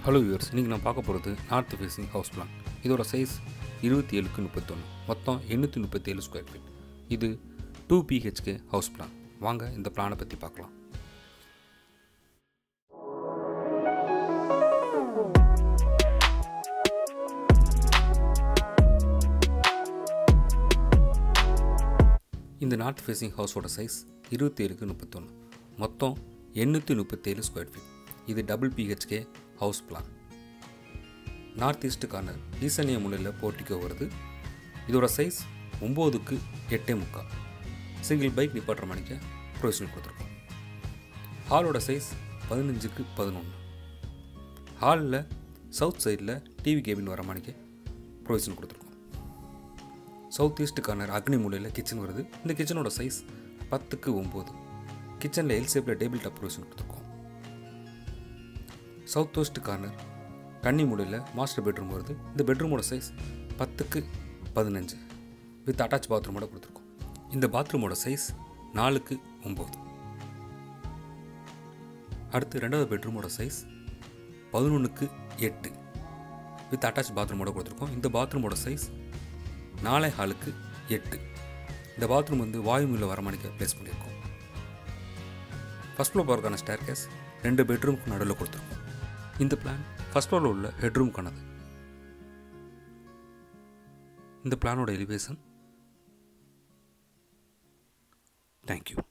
hello viewers இன்றைக்கி நான் பார்க்க போகிறது நார்த் ஃபேஸிங் ஹவுஸ் பிளான் இதோட சைஸ் இருபத்தி ஏழுக்கு முப்பத்தொன்று மொத்தம் எண்ணூற்றி முப்பத்தேழு ஸ்கொயர் ஃபீட் இது டூ பிஹெச்கே ஹவுஸ் பிளான் வாங்க இந்த பிளானை பற்றி பார்க்கலாம் இந்த நார்த் ஃபேஸிங் ஹவுஸோட சைஸ் இருபத்தி ஏழுக்கு முப்பத்தொன்று மொத்தம் எண்ணூற்றி முப்பத்தேழு ஸ்கொயர் ஃபீட் இது double BHK house plan north east corner ஈசானிய மூலையில் போர்ட்டிக்கோ வருது இதோட சைஸ் ஒம்போதுக்கு எட்டே முக்கால் சிங்கிள் பைக் நிப்பாட்டுற மணிக்கு ப்ரொவிஷனல் கொடுத்துருக்கோம் ஹாலோட சைஸ் பதினஞ்சுக்கு பதினொன்று ஹாலில் சவுத் சைடில் டிவி கேபின் வர மணிக்கு ப்ரொவிஷன் கொடுத்துருக்கோம் சவுத் ஈஸ்ட் கார்னர் அக்னி மூலையில் கிச்சன் வருது இந்த கிச்சனோட சைஸ் பத்துக்கு ஒம்பது கிச்சனில் எல் ஷேப்பில் டேபிள் டாப் ப்ரொவிஷன் கொடுத்துருக்கோம் சவுத் வெஸ்ட் கார்னர் கன்னி மூலையில் மாஸ்டர் பெட்ரூம் வருது இந்த பெட்ரூமோட சைஸ் பத்துக்கு பதினஞ்சு வித் அட்டாச் பாத்ரூமோட கொடுத்துருக்கோம் இந்த பாத்ரூமோட சைஸ் நாலுக்கு ஒம்பது அடுத்து ரெண்டாவது பெட்ரூமோட சைஸ் பதினொன்றுக்கு எட்டு வித் அட்டாச் பாத்ரூமோட கொடுத்துருக்கோம் இந்த பாத்ரூமோட சைஸ் நாலே ஹாலுக்கு எட்டு இந்த பாத்ரூம் வந்து வாயுமில்ல வரமானிக்க ப்ளேஸ் பண்ணியிருக்கோம் ஃபஸ்ட் ஃப்ளோர் போகிறதுக்கான ஸ்டேர் கேஸ் ரெண்டு பெட்ரூமுக்கு நடுவில் கொடுத்துருக்கோம் இந்த பிளான் ஃபஸ்ட் ஃப்ளோரில் உள்ள ஹெட்ரூம்க்கானது இந்த பிளானோட எலிவேஷன் தேங்க்யூ